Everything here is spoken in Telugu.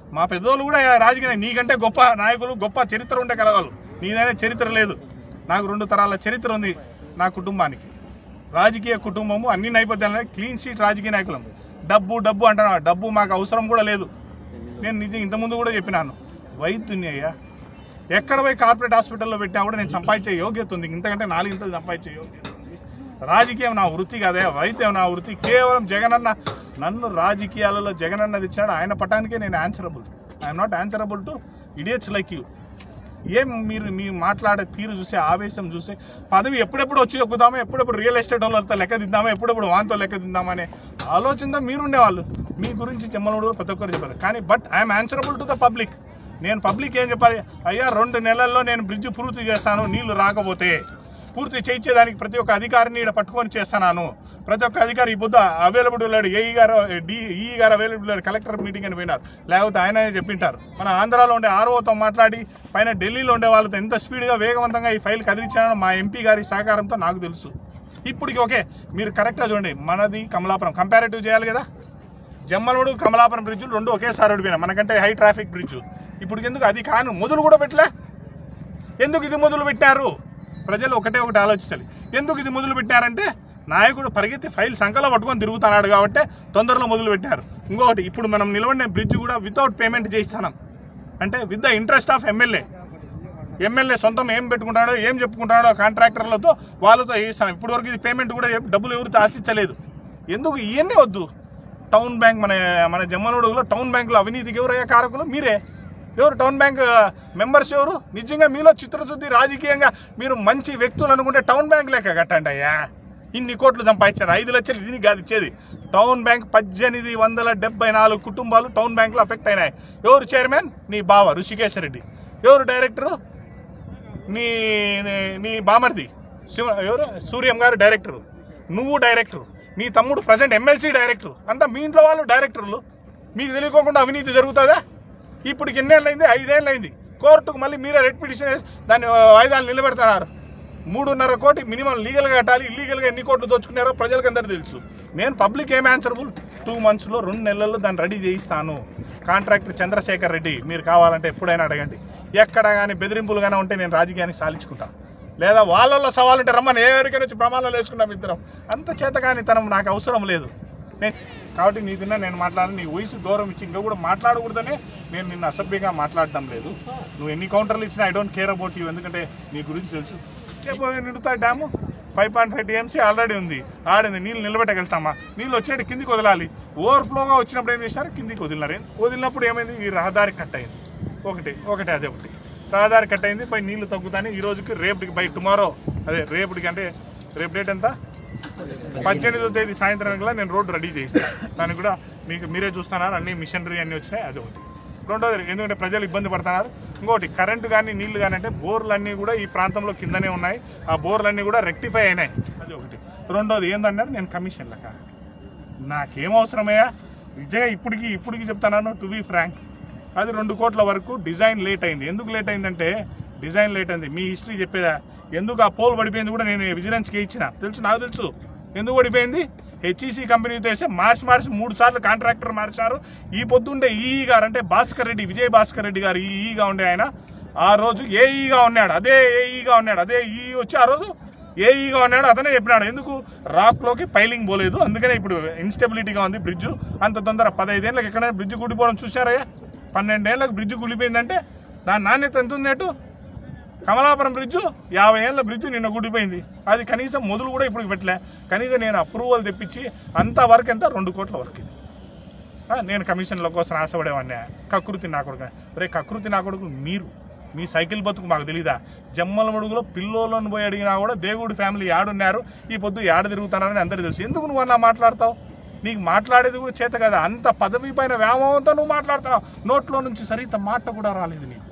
మా పెద్దోళ్ళు కూడా రాజకీయ నీకంటే గొప్ప నాయకులు గొప్ప చరిత్ర ఉండే కలగాలి నీదైనా చరిత్ర లేదు నాకు రెండు తరాల చరిత్ర ఉంది నా కుటుంబానికి రాజకీయ కుటుంబము అన్ని నేపథ్యాలు క్లీన్ షీట్ రాజకీయ నాయకులం డబ్బు డబ్బు అంటున్నా డబ్బు మాకు అవసరం కూడా లేదు నేను నిజం ఇంతకుముందు కూడా చెప్పినాను వైద్యుని అయ్యా ఎక్కడ పోయి కార్పొరేట్ హాస్పిటల్లో పెట్టినా కూడా నేను సంపాదించే యోగ్యత ఉంది ఇంతకంటే నాలుగింతలు సంపాదించే యోగ్యత ఉంది రాజకీయం నా వృత్తి కాదే వైద్యం నా వృత్తి కేవలం జగనన్న నన్ను రాజకీయాలలో జగనన్న ఇచ్చాడు ఆయన పటానికే నేను answerable I'm not answerable to idiots like you ఏం మీరు మీ మాట్లాడే తీరు చూసే ఆవేశం చూసే పదవి ఎప్పుడెప్పుడు వచ్చి ఎక్కుదామా ఎప్పుడెప్పుడు రియల్ ఎస్టేట్ వాళ్ళతో లెక్క దిద్దామా ఎప్పుడెప్పుడు వాంతో లెక్క దిద్దామా అనే ఆలోచనతో మీరుండేవాళ్ళు మీ గురించి చెమ్మలుడు ప్రతి ఒక్కరు చెప్పారు కానీ but I'm answerable to the public నేను పబ్లిక్ ఏం చెప్పాలి అయ్యా రెండు నెలల్లో నేను బ్రిడ్జ్ పూర్తి చేస్తాను నీళ్లు రాకపోతే పూర్తి చేయించేదానికి ప్రతి ఒక్క అధికారిని ఇక్కడ పట్టుకొని చేస్తున్నాను ప్రతి ఒక్క అధికారి ఈ పొద్దు అవైలబుల్ లేడు ఏఈ గారు డి ఈ గారు అవైలబుల్ లేడు కలెక్టర్ మీటింగ్ అని పోయినారు లేకపోతే ఆయన చెప్పింటారు మన ఆంధ్రాలో ఉండే ఆర్ఓతో మాట్లాడి పైన ఢిల్లీలో ఉండే వాళ్ళతో ఎంత స్పీడ్గా వేగవంతంగా ఈ ఫైల్ కదిలించానో మా ఎంపీ గారి సహకారంతో నాకు తెలుసు ఇప్పటికి ఓకే మీరు కరెక్ట్గా చూడండి మనది కమలాపురం కంపారేటివ్ చేయాలి కదా జమ్మలమూడు కమలాపురం బ్రిడ్జ్ రెండు ఒకేసారి ఓడిపోయినా మనకంటే హై ట్రాఫిక్ బ్రిడ్జ్ ఇప్పుడు ఎందుకు అది కాను మొదలు కూడా పెట్టలే ఎందుకు ఇది మొదలు పెట్టారు ప్రజలు ఒకటే ఒకటి ఆలోచించాలి ఎందుకు ఇది మొదలు పెట్టారంటే నాయకుడు పరిగెత్తి ఫైల్ సంఖలో పట్టుకొని తిరుగుతున్నాడు కాబట్టి తొందరలో మొదలు పెట్టారు ఇంకొకటి ఇప్పుడు మనం నిలబడిన బ్రిడ్జ్ కూడా వితౌట్ పేమెంట్ చేయిస్తున్నాం అంటే with the interest of MLA MLA సొంతం ఏం పెట్టుకుంటాడో ఏం చెప్పుకుంటాడో కాంట్రాక్టర్లతో వాళ్ళతో వేస్తాం ఇప్పుడు వరకు ఇది పేమెంట్ కూడా ఏ- డబ్బులు ఎవరితో ఆశించలేదు ఎందుకు ఇవన్నీ వద్దు టౌన్ బ్యాంక్ మన మన జమ్మలూడులో టౌన్ బ్యాంకులో అవినీతికి ఎవరయ్యా కారకులు మీరే ఎవరు టౌన్ బ్యాంక్ మెంబర్స్ ఎవరు నిజంగా మీలో చిత్రశుద్ధి రాజకీయంగా మీరు మంచి వ్యక్తులు అనుకుంటే టౌన్ బ్యాంక్ లెక్క కట్టండి అయ్యా ఇన్ని కోట్లు సంపాదించారు ఐదు లక్షలు దీనికి కాదు ఇచ్చేది టౌన్ బ్యాంక్ పద్దెనిమిది వందల డెబ్బై నాలుగు కుటుంబాలు టౌన్ బ్యాంకులో అఫెక్ట్ అయినాయి ఎవరు చైర్మన్ నీ బావ ఋషికేశ్ రెడ్డి ఎవరు డైరెక్టరు నీ నీ- నీ బామర్ది శివ ఎవరు సూర్యం గారు డైరెక్టర్ నువ్వు డైరెక్టర్ నీ తమ్ముడు ప్రజెంట్ ఎమ్మెల్సీ డైరెక్టర్ అంతా మీ ఇంట్లో వాళ్ళు డైరెక్టర్లు మీకు తెలియకోకుండా అవినీతి జరుగుతుందా ఇప్పటికి ఎన్నేళ్ళు అయింది ఐదేళ్ళు అయింది కోర్టుకు మళ్ళీ మీరే రెడ్ పిటిషన్ వేసి దాన్ని ఆ, వాయిదాలు నిలబెడుతున్నారు మూడున్నర కోటి మినిమం లీగల్గా కట్టాలి ఇల్లీగల్గా ఎన్ని కోట్లు దోచుకున్నారో ప్రజలకు అందరూ తెలుసు నేను పబ్లిక్ ఏం ఆన్సరబుల్ టూ మంత్స్లో రెండు నెలల్లో దాన్ని రెడీ చేయిస్తాను కాంట్రాక్టర్ చంద్రశేఖర్ రెడ్డి మీరు కావాలంటే ఎప్పుడైనా అడగండి ఎక్కడ కానీ బెదిరింపులు కానీ ఉంటే నేను రాజకీయానికి సాధించుకుంటాను లేదా వాళ్ళల్లో సవాలు ఉంటే రమ్మని ఏ ఎవరికైనా వచ్చి ప్రమాణాలు వేసుకున్నాం ఇద్దరం అంత చేతగాని తనం నాకు అవసరం లేదు నేను కాబట్టి నీ తిన్నా నేను మాట్లాడాలి నీ వయసు దూరం ఇచ్చి ఇంకా కూడా మాట్లాడకూడదనే నేను నిన్ను అసభ్యంగా మాట్లాడటం లేదు నువ్వు ఎన్ని కౌంటర్లు ఇచ్చినా I don't care about you ఎందుకంటే నీ గురించి తెలుసు చెప్పబోయే నిండుతా dam five point five TMC already ఉంది ఆడింది నీళ్ళు నిలబెట్టగలుగుతామా నీళ్ళు వచ్చేటి కిందికి వదలాలి ఓవర్ఫ్లోగా వచ్చినప్పుడు ఏం చేశారు కిందికి వదిలినారు వదిలినప్పుడు ఏమైంది ఈ రహదారి కట్ అయింది ఒకటి ఒకటి అదే ఒకటి రహదారి కట్ అయింది పై నీళ్లు తగ్గుతాయి ఈ రోజుకి రేపటికి బై టుమారో అదే రేపటికి అంటే రేపు డేట్ ఎంత పద్దెనిమిదో తేదీ సాయంత్రం కల్లా నేను రోడ్డు రెడీ చేస్తాను దానికి కూడా మీకు మీరే చూస్తున్నారు అన్ని మిషనరీ అన్ని వచ్చినాయి అది ఒకటి రెండోది ఎందుకంటే ప్రజలు ఇబ్బంది పడుతున్నారు ఇంకోటి కరెంటు కానీ నీళ్లు కానీ అంటే బోర్లు అన్నీ కూడా ఈ ప్రాంతంలో కిందనే ఉన్నాయి ఆ బోర్లు అన్నీ కూడా రెక్టిఫై అయినాయి అది ఒకటి రెండోది ఏందన్నారు నేను కమిషన్ లెక్క నాకేం అవసరమయ్యా నిజంగా ఇప్పటికి ఇప్పటికి చెప్తాను టు బీ ఫ్రాంక్ అది రెండు కోట్ల వరకు డిజైన్ లేట్ అయింది ఎందుకు లేట్ అయిందంటే డిజైన్ లేట్ అయింది మీ హిస్టరీ చెప్పేదా ఎందుకు ఆ పోల్ పడిపోయింది కూడా నేను విజిలెన్స్కి ఇచ్చిన తెలుసు నాకు తెలుసు ఎందుకు పడిపోయింది హెచ్ఈసీ కంపెనీతో వేస్తే మార్చి మార్చి మూడు సార్లు కాంట్రాక్టర్ మార్చారు ఈ పొద్దుండే ఈఈ గారు అంటే భాస్కర్ రెడ్డి విజయ్ భాస్కర్ రెడ్డి గారు ఈఈగా ఉండే ఆయన ఆ రోజు ఏఈగా ఉన్నాడు అదే ఏఈగా ఉన్నాడు అదే ఈ వచ్చి ఆ రోజు ఏఈగా ఉన్నాడు అతనే చెప్పినాడు ఎందుకు రాక్లోకి పైలింగ్ పోలేదు అందుకనే ఇప్పుడు ఇన్స్టెబిలిటీగా ఉంది బ్రిడ్జ్ అంత తొందర పదహైదేళ్ళకి ఎక్కడైనా బ్రిడ్జ్ కూలిపోవడం చూసారయ్యా పన్నెండేళ్ళకి బ్రిడ్జ్ కూలిపోయిందంటే దాని నాణ్యత ఎంత ఉంది అటు కమలాపురం బ్రిడ్జ్ యాభై ఏళ్ళ బ్రిడ్జ్ నిన్న గుడిపోయింది అది కనీసం మొదలు కూడా ఇప్పుడు పెట్టలే కనీసం నేను అప్రూవల్ తెప్పించి అంత వర్క్ ఎంత రెండు కోట్ల వర్క్ ఇది ఆ, నేను కమిషన్ల కోసం ఆశపడేవాడిని కకృతి నా కొడుకు రే కకృతి నా కొడుకు మీరు మీ సైకిల్ బతుకు మాకు తెలీదా జమ్మల మడుగులో పిల్లోలను పోయి అడిగినా కూడా దేవుడి ఫ్యామిలీ యాడున్నారు ఈ పొద్దు యాడ తిరుగుతున్నారని అందరికీ తెలుసు ఎందుకు నువ్వు అలా మాట్లాడతావు నీకు మాట్లాడేది కూడా చేత కదా అంత పదవి పైన వ్యామోహంతో నువ్వు మాట్లాడుతున్నావు నోట్లో నుంచి సరిత మాట కూడా రాలేదు నీకు